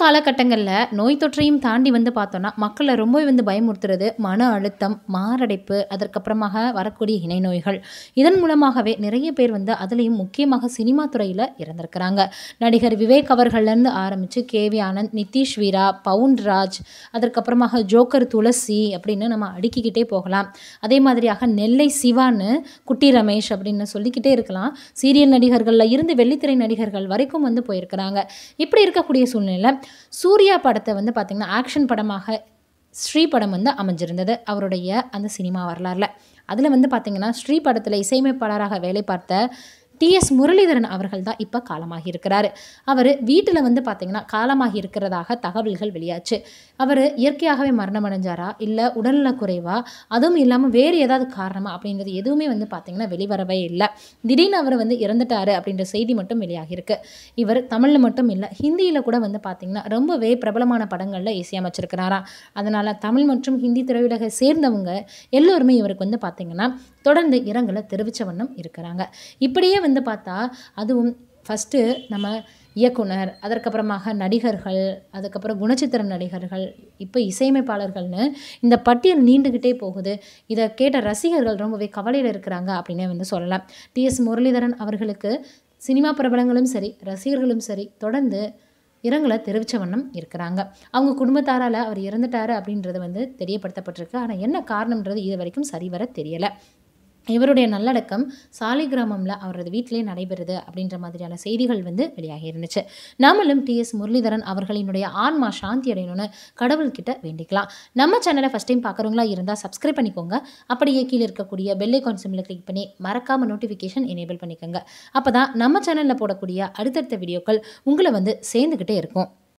காலகட்டங்களில் நோய் தொற்றையும் தாண்டி வந்து பார்த்தோன்னா மக்களை ரொம்பவே வந்து பயமுறுத்துறது மன அழுத்தம் மாரடைப்பு அதற்கப்புறமாக வரக்கூடிய இணை நோய்கள் இதன் மூலமாகவே நிறைய பேர் வந்து அதுலேயும் முக்கியமாக சினிமா துறையில் இறந்திருக்கிறாங்க நடிகர் விவேக் அவர்கள்லேருந்து ஆரம்பித்து கேவி ஆனந்த் நிதிஷ் வீரா பவுன்ராஜ் அதற்கப்புறமாக ஜோக்கர் துளசி அப்படின்னு நம்ம அடுக்கிக்கிட்டே போகலாம் அதே மாதிரியாக நெல்லை சிவான்னு குட்டி ரமேஷ் அப்படின்னு சொல்லிக்கிட்டே இருக்கலாம் சீரியல் நடிகர்களில் இருந்து வெள்ளித்திரை நடிகர்கள் வரைக்கும் வந்து போயிருக்கிறாங்க இப்படி இருக்கக்கூடிய சூழ்நிலையில் சூர்யா படத்தை வந்து பார்த்திங்கன்னா ஆக்ஷன் படமாக ஸ்ரீ படம் வந்து அமைஞ்சிருந்தது அவருடைய அந்த சினிமா வரலாறில் அதில் வந்து பார்த்திங்கன்னா ஸ்ரீ படத்தில் இசையமைப்பாளராக வேலை பார்த்த டிஎஸ் முரளிதரன் அவர்கள் தான் இப்போ காலமாகி இருக்கிறாரு அவர் வீட்டில் வந்து பார்த்திங்கன்னா காலமாகி இருக்கிறதாக தகவல்கள் வெளியாச்சு அவர் இயற்கையாகவே மரணம் அடைஞ்சாரா இல்லை உடல்நலக் குறைவா அதுவும் இல்லாமல் வேறு ஏதாவது காரணமா அப்படின்றது எதுவுமே வந்து பார்த்திங்கன்னா வெளிவரவே இல்லை திடீர்னு அவர் வந்து இறந்துட்டாரு அப்படின்ற செய்தி மட்டும் வெளியாகியிருக்கு இவர் தமிழில் மட்டும் இல்லை ஹிந்தியில் கூட வந்து பார்த்திங்கன்னா ரொம்பவே பிரபலமான படங்களில் இசையமைச்சிருக்கிறாராம் அதனால் தமிழ் மற்றும் ஹிந்தி திரையுலகை சேர்ந்தவங்க எல்லோருமே இவருக்கு வந்து பார்த்திங்கன்னா தொடர்ந்து இரங்கலை தெரிவித்த வண்ணம் இருக்கிறாங்க இப்படியே வந்து பார்த்தா அதுவும் ஃபஸ்ட்டு நம்ம இயக்குனர் அதற்கப்புறமாக நடிகர்கள் அதுக்கப்புறம் குணச்சித்திர நடிகர்கள் இப்போ இசையமைப்பாளர்கள்னு இந்த பட்டியல் நீண்டுக்கிட்டே போகுது இதை கேட்ட ரசிகர்கள் ரொம்பவே கவலையில் இருக்கிறாங்க அப்படின்னே வந்து சொல்லலாம் டிஎஸ் முரளிதரன் அவர்களுக்கு சினிமா பிரபலங்களும் சரி ரசிகர்களும் சரி தொடர்ந்து இரங்கலை தெரிவித்த வண்ணம் இருக்கிறாங்க அவங்க குடும்பத்தாரால் அவர் இறந்துட்டாரு அப்படின்றது வந்து தெரியப்படுத்தப்பட்டிருக்கு ஆனால் என்ன காரணம்ன்றது இது வரைக்கும் சரிவர தெரியலை இவருடைய நல்லடக்கம் சாலை கிராமம்ல அவரது வீட்டிலே நடைபெறுது அப்படின்ற மாதிரியான செய்திகள் வந்து வெளியாகி இருந்துச்சு நாமளும் டிஎஸ் முரளிதரன் அவர்களினுடைய ஆன்மா சாந்தி அடையணும்னு கடவுள்கிட்ட வேண்டிக்கலாம் நம்ம சேனலை ஃபஸ்ட் டைம் பார்க்குறவங்களா இருந்தால் சப்ஸ்கிரைப் பண்ணிக்கோங்க அப்படியே கீழே இருக்கக்கூடிய பெல் ஐக்கான் சிம்மில் கிளிக் பண்ணி மறக்காமல் நோட்டிஃபிகேஷன் எனேபிள் பண்ணிக்கோங்க அப்போ தான் நம்ம சேனலில் போடக்கூடிய அடுத்தடுத்த வீடியோக்கள் உங்களை வந்து சேர்ந்துக்கிட்டே இருக்கும்